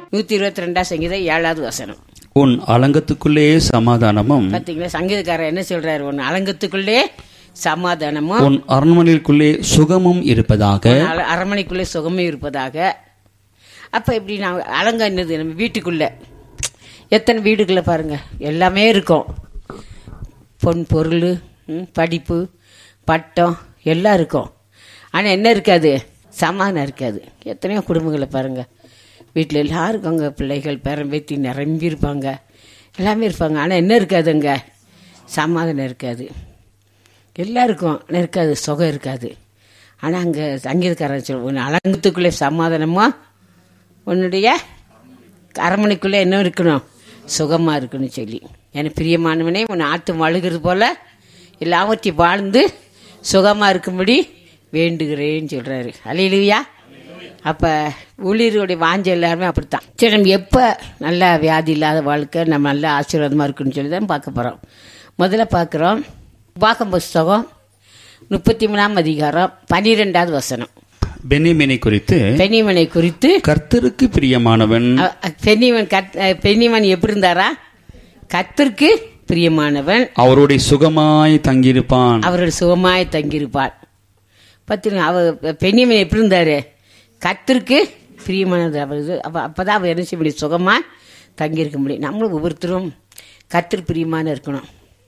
நூத்தி இருபத்தி ரெண்டாம் சங்கீதம் ஏழாவது வசனம் உன் அலங்கத்துக்குள்ளே சமாதானமும் பாத்தீங்களா சங்கீதக்காரர் என்ன சொல்றாரு ஒன்னு அலங்கத்துக்குள்ளே சமாதானமும் உன் அரண்மனைக்குள்ளே சுகமும் இருப்பதாக அர- அரண்மனைக்குள்ளே சுகமும் இருப்பதாக அப்ப இப்படி நான் அலங்க என்னது நம்ம வீட்டுக்குள்ள எத்தனை வீடுக்குள்ள பாருங்க எல்லாமே இருக்கும் பொன் பொருள் ம், படிப்பு பட்டம் எல்லாம் இருக்கும் ஆனால் என்ன இருக்காது சமாதானம் இருக்காது எத்தனையோ குடும்பங்களை பாருங்க வீட்டில் எல்லாருக்கும் அங்கே பிள்ளைகள் பேரம்பேத்தி நிரம்பி இருப்பாங்க எல்லாமே இருப்பாங்க ஆனால் என்ன இருக்காதுங்க சமாதானம் இருக்காது எல்லாருக்கும் ஆனால் இருக்காது சுகம் இருக்காது ஆனால் அங்கே சங்கீதக்காரன் சொல்ல ஒன்று அலங்கத்துக்குள்ளே சமாதானமா உன்னுடைய அரண்மனைக்குள்ளே என்ன இருக்கணும் சுகமாக இருக்கணும் சொல்லி எனக்கு பிரியமானவனே உன் ஆத்து அழுகிறது போல எல்லாவற்றையும் வாழ்ந்து சுகமாக இருக்கும்படி வேண்டுகிறேன்னு சொல்கிறாரு அலையிலுயா அப்போ ஊழியர்களுடைய வாஞ்ச எல்லாருமே அப்படித்தான் சரி நம்ம எப்போ நல்ல வியாதி இல்லாத வாழ்க்கை நம்ம நல்ல ஆசீர்வாதமாக இருக்குன்னு சொல்லி தான் பார்க்க போகிறோம் முதல்ல பார்க்குறோம் உபாகம் புஸ்தகம் முப்பத்தி மூணாம் அதிகாரம் பனிரெண்டாவது வசனம் பெனிமினை குறித்து பெண்ணிமனை குறித்து கர்த்தருக்கு பிரியமானவன் அ- அ- பெண்ணிமன் கத் அ, பெண்ணிமன் எப்படி இருந்தாரா கத்திற்கு பிரியமானவன் அவருடைய சுகமாய் தங்கியிருப்பான் அவரோட சுகமாய் தங்கியிருப்பார் பார்த்தீங்கன்னா அவர் பெண்ணிமன் எப்படி இருந்தாரு கத்திற்கு பிரியமானது அவரது அப்போ அப்போ தான் அவர் என்ன செய்ய முடியும் சுகமாக தங்கியிருக்க முடியும் நம்மளும் ஒவ்வொருத்தரும் கத்திர பிரியமான இருக்கணும்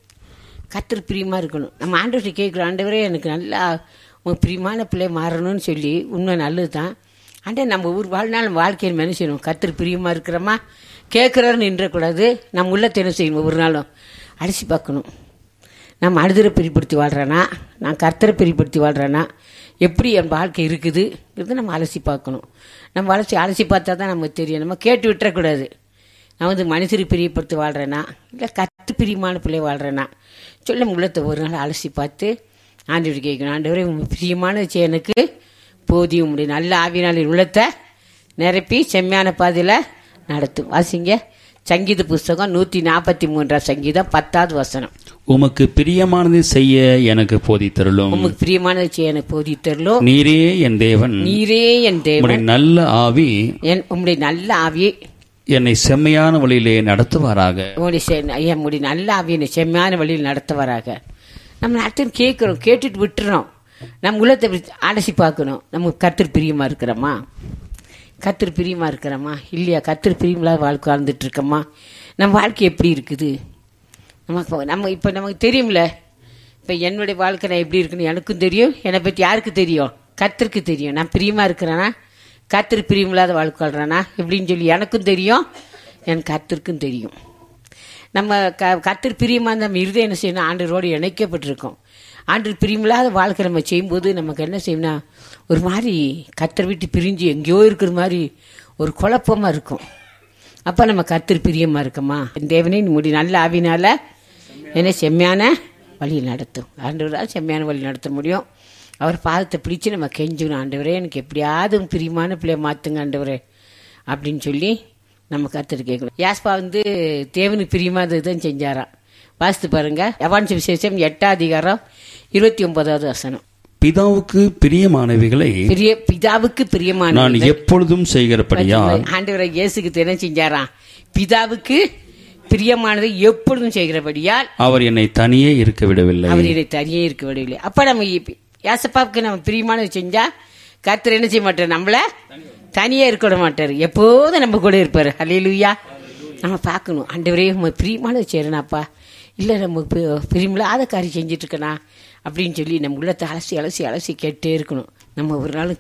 கத்திர பிரியமாக இருக்கணும் நம்ம ஆண்டவர்கிட்ட கேட்குறோம் ஆண்டவரே எனக்கு நல்லா உங்க பிரியமான பிள்ளை மாறணும்னு சொல்லி உண்மை நல்லது தான் ஆண்டே நம்ம ஊர் வாழ்நாள் நம்ம வாழ்க்கையில் என்ன செய்யணும் கத்திர பிரியமாக இருக்கிறோமா கேட்குறாருன்னு நின்றக்கூடாது நம்ம உள்ளத்தை என்ன செய்யணும் ஒவ்வொரு நாளும் அடிச்சு பார்க்கணும் நம்ம அழுதரை பிரிப்படுத்தி வாழ்கிறேனா நான் கர்த்தரை பிரிப்படுத்தி வாழ்கிறேனா எப்படி என் வாழ்க்கை இருக்குது இது நம்ம அலசி பார்க்கணும் நம்ம அலசி அலசி பார்த்தா தான் நமக்கு தெரியும் நம்ம கேட்டு விட்டுறக்கூடாது நான் வந்து மனுஷரை பிரியப்படுத்தி வாழ்கிறேனா இல்லை கத்து பிரியமான பிள்ளை வாழ்கிறேனா சொல்லி நம்ம உள்ளத்தை ஒரு நாள் அலசி பார்த்து ஆண்டவர் கேட்கணும் ஆண்டவரே உங்க பிரியமான வச்சு எனக்கு போதிய உங்களுடைய நல்ல ஆவியினால் என் உள்ளத்தை நிரப்பி செம்மையான பாதையில் நடத்தும் வாசிங்க சங்கீத புஸ்தகம் நூற்றி நாற்பத்தி மூன்றாம் சங்கீதம் பத்தாவது வசனம் உமக்கு பிரியமானதை செய்ய எனக்கு போதித்தருளும் உமக்கு பிரியமானதை செய்ய எனக்கு போதித்தரலும் நீரே என் தேவன் நீரே என் தேவன் உம்முடைய நல்ல ஆவி என் உம்முடைய நல்ல ஆவியை என்னை செம்மையான வழியிலே நடத்துவாராக உங்களுடைய செ- ஐயா, உம்முடைய நல்ல ஆவியை என்னை செம்மையான வழியில் நடத்துவாராக நம்ம அடுத்து கேட்குறோம் கேட்டுட்டு விட்டுறோம் நம்ம உள்ளத்தை இப்படி அலசி பார்க்கணும் நம்ம கத்திர பிரியமா இருக்கிறோமா கத்திர பிரியமா இருக்கிறோமா இல்லையா கத்திர பிரியமில்லாத வாழ்க்கை வாழ்ந்துட்டு இருக்கோமா நம்ம வாழ்க்கை எப்படி இருக்குது நமக்கு நம்ம இப்போ நமக்கு தெரியும்ல இப்போ என்னுடைய வாழ்க்கை நான் எப்படி இருக்குன்னு எனக்கும் தெரியும் என்னை பற்றி யாருக்கு தெரியும் கத்திற்கு தெரியும் நான் பிரியமா இருக்கிறேனா கத்திர பிரியமில்லாத வாழ்க்கை வாழ்றேனா எப்படின்னு சொல்லி எனக்கும் தெரியும் என் கத்திற்கும் தெரியும் நம்ம க கத்தர் பிரியமாக நம்ம இருதயம் என்ன செய்யணும் ஆண்டரோடு இணைக்கப்பட்டிருக்கோம் ஆண்டு பிரியமில்லாத வாழ்க்கை நம்ம செய்யும்போது நமக்கு என்ன செய்யணும்னா ஒரு மாதிரி கத்தர் விட்டு பிரிஞ்சு எங்கேயோ இருக்கிற மாதிரி ஒரு குழப்பமாக இருக்கும் அப்போ நம்ம கத்தர் பிரியமாக இருக்கோமா என் தேவனே முடி நல்ல ஆவினால என்ன செம்மையான வழி நடத்தும் ஆண்டவரால் செம்மையான வழி நடத்த முடியும் அவர் பாதத்தை பிடிச்சு நம்ம கெஞ்சணும் ஆண்டவரே எனக்கு எப்படியாவது உம் பிரியமான பிள்ளைய மாற்றுங்க ஆண்டவரே அப்படின்னு சொல்லி நம்ம கருத்து கேட்கணும் யாஸ்பா வந்து தேவனுக்கு பிரியமானது தான் செஞ்சாராம் வாசித்து பாருங்க யவான்ஸ் விசேஷம் எட்டாம் அதிகாரம் இருபத்தி ஒன்பதாவது வசனம் பிதாவுக்கு பிரியமானவைகளை பிரிய பிதாவுக்கு பிரியமான நான் எப்பொழுதும் செய்கிறபடியால் ஆண்டவரை இயேசுக்கு என்ன செஞ்சாராம் பிதாவுக்கு பிரியமானதை எப்பொழுதும் செய்கிறபடியால் அவர் என்னை தனியே இருக்க விடவில்லை அவர் இதை தனியே இருக்க விடவில்லை அப்ப நம்ம இப்ப- யாசப்பாவுக்கு நம்ம பிரியமானது செஞ்சா கர்த்தர் என்ன செய்ய மாட்டார் நம்மள தனியே இருக்க விட மாட்டார் எப்போதும் நம்ம கூட இருப்பார் ஹalleluya நம்ம பார்க்கணும் ஆண்டவரே உங்க பிரியமானது செய்யறனாப்பா இல்லை நம்ம பி- பிரியமில்லாத காரியம் செஞ்சுட்டு இருக்கனா அப்படின்னு சொல்லி நம்ம உள்ளத்தை அலசி அலசி அலசி கேட்டே இருக்கணும் நம்ம ஒரு நாள்